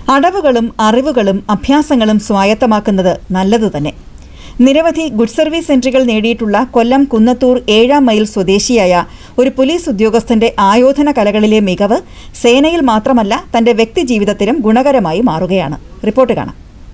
അടവുകളും അറിവുകളും അഭ്യാസങ്ങളും സ്വായത്തമാക്കുന്നത് നല്ലതു തന്നെ നിരവധി ഗുഡ് സർവീസ് എൻട്രികൾ നേടിയിട്ടുള്ള കൊല്ലം കുന്നത്തൂർ ഏഴാം മൈൽ സ്വദേശിയായ ഒരു പോലീസ് ഉദ്യോഗസ്ഥന്റെ ആയോധന കലകളിലെ മികവ് സേനയിൽ മാത്രമല്ല തന്റെ വ്യക്തിജീവിതത്തിലും ഗുണകരമായി മാറുകയാണ് റിപ്പോർട്ട് കാണാം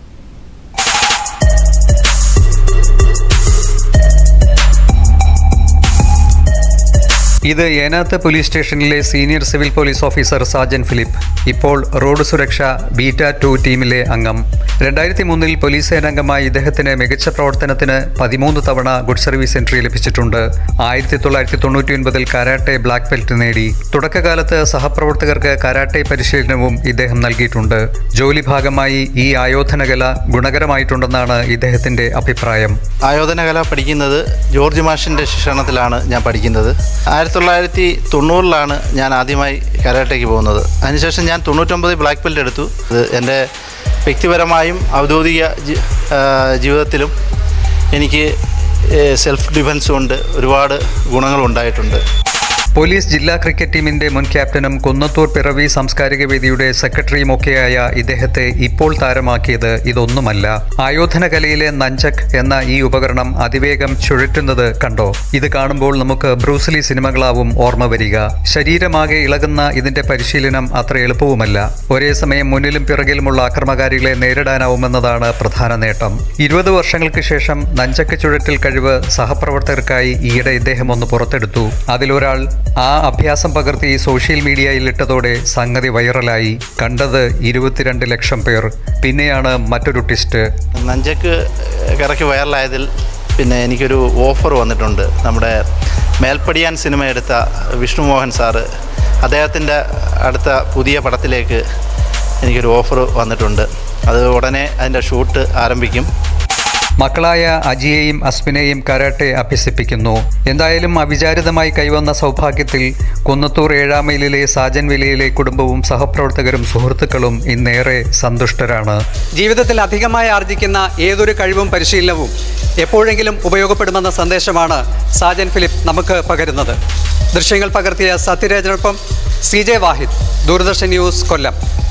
ഇത് ഏനാത്ത് പോലീസ് സ്റ്റേഷനിലെ senior civil police officer Sajan Philip ഇപ്പോൾ റോഡ് സുരക്ഷ ബീറ്റ ടു ടീമിലെ അംഗം രണ്ടായിരത്തി മൂന്നിൽ പോലീസ് സേനാംഗമായി ഇദ്ദേഹത്തിന് മികച്ച പ്രവർത്തനത്തിന് പതിമൂന്ന് തവണ ഗുഡ് സർവീസ് എൻട്രി ലഭിച്ചിട്ടുണ്ട് ആയിരത്തി തൊള്ളായിരത്തി തൊണ്ണൂറ്റി ഒൻപതിൽ കരാട്ടെ ബ്ലാക്ക് ബെൽറ്റ് നേടി തുടക്കകാലത്ത് സഹപ്രവർത്തകർക്ക് കരാട്ടെ പരിശീലനവും ഇദ്ദേഹം നൽകിയിട്ടുണ്ട് ജോലി ഭാഗമായി ഈ ആയോധനകല ഗുണകരമായിട്ടുണ്ടെന്നാണ് ഇദ്ദേഹത്തിന്റെ അഭിപ്രായം ആയോധനകല പഠിക്കുന്നത് ജോർജ് മാഷിൻ്റെ ശിക്ഷണത്തിലാണ് ഞാൻ പഠിക്കുന്നത് ആയിരത്തി തൊള്ളായിരത്തി തൊണ്ണൂറിലാണ് ഞാൻ ആദ്യമായി കരാട്ടയ്ക്ക് പോകുന്നത് അതിനുശേഷം ഞാൻ തൊണ്ണൂറ്റൊമ്പത് ബ്ലാക്ക് ബെൽറ്റ് എടുത്തു ഇത് എൻ്റെ വ്യക്തിപരമായും ഔദ്യോഗിക ജി- ആ, ജീവിതത്തിലും എനിക്ക് സെൽഫ് ഡിഫൻസ് കൊണ്ട് ഒരുപാട് ഗുണങ്ങളുണ്ടായിട്ടുണ്ട് പോലീസ് ജില്ലാ ക്രിക്കറ്റ് ടീമിന്റെ മുൻ ക്യാപ്റ്റനും കുന്നത്തൂർ പിറവി സാംസ്കാരിക വേദിയുടെ സെക്രട്ടറിയുമൊക്കെയായ ഇദ്ദേഹത്തെ ഇപ്പോൾ താരമാക്കിയത് ഇതൊന്നുമല്ല ആയോധന കലയിലെ നഞ്ചക് എന്ന ഈ ഉപകരണം അതിവേഗം ചുഴറ്റുന്നത് കണ്ടോ ഇത് കാണുമ്പോൾ നമുക്ക് ബ്രൂസ്ലി സിനിമകളാവും ഓർമ്മ വരിക ശരീരമാകെ ഇളകുന്ന ഇതിന്റെ പരിശീലനം അത്ര എളുപ്പവുമല്ല ഒരേ സമയം മുന്നിലും പിറകിലുമുള്ള അക്രമകാരികളെ നേരിടാനാവുമെന്നതാണ് പ്രധാന നേട്ടം ഇരുപത് വർഷങ്ങൾക്ക് ശേഷം നഞ്ചക്ക് ചുഴറ്റൽ കഴിവ് സഹപ്രവർത്തകർക്കായി ഈയിടെ ഇദ്ദേഹം ഒന്ന് പുറത്തെടുത്തു അതിലൊരാൾ ആ അഭ്യാസം പകർത്തി സോഷ്യൽ മീഡിയയിൽ ഇട്ടതോടെ സംഗതി വൈറലായി കണ്ടത് ഇരുപത്തിരണ്ട് ലക്ഷം പേർ പിന്നെയാണ് മറ്റൊരു ടിസ്റ്റ് നഞ്ചക്ക് കിറക്കി വൈറലായതിൽ പിന്നെ എനിക്കൊരു ഓഫർ വന്നിട്ടുണ്ട് നമ്മുടെ മേൽപ്പടിയാൻ സിനിമ എടുത്ത വിഷ്ണു മോഹൻ സാറ് അദ്ദേഹത്തിൻ്റെ അടുത്ത പുതിയ പടത്തിലേക്ക് എനിക്കൊരു ഓഫർ വന്നിട്ടുണ്ട് അത് ഉടനെ അതിൻ്റെ ഷൂട്ട് ആരംഭിക്കും മക്കളായ അജിയെയും അസ്മിനെയും കരാട്ടെ അഭ്യസിപ്പിക്കുന്നു എന്തായാലും അവിചാരിതമായി കൈവന്ന സൗഭാഗ്യത്തിൽ കുന്നത്തൂർ ഏഴാമയിലെ സാജൻ വിലയിലെ കുടുംബവും സഹപ്രവർത്തകരും സുഹൃത്തുക്കളും ഇന്നേറെ സന്തുഷ്ടരാണ് ജീവിതത്തിൽ അധികമായി ആർജിക്കുന്ന ഏതൊരു കഴിവും പരിശീലനവും എപ്പോഴെങ്കിലും ഉപയോഗപ്പെടുമെന്ന സന്ദേശമാണ് സാജൻ ഫിലിപ്പ് നമുക്ക് പകരുന്നത് ദൃശ്യങ്ങൾ പകർത്തിയ സത്യരാജനൊപ്പം C J Wahid Doordarshan news കൊല്ലം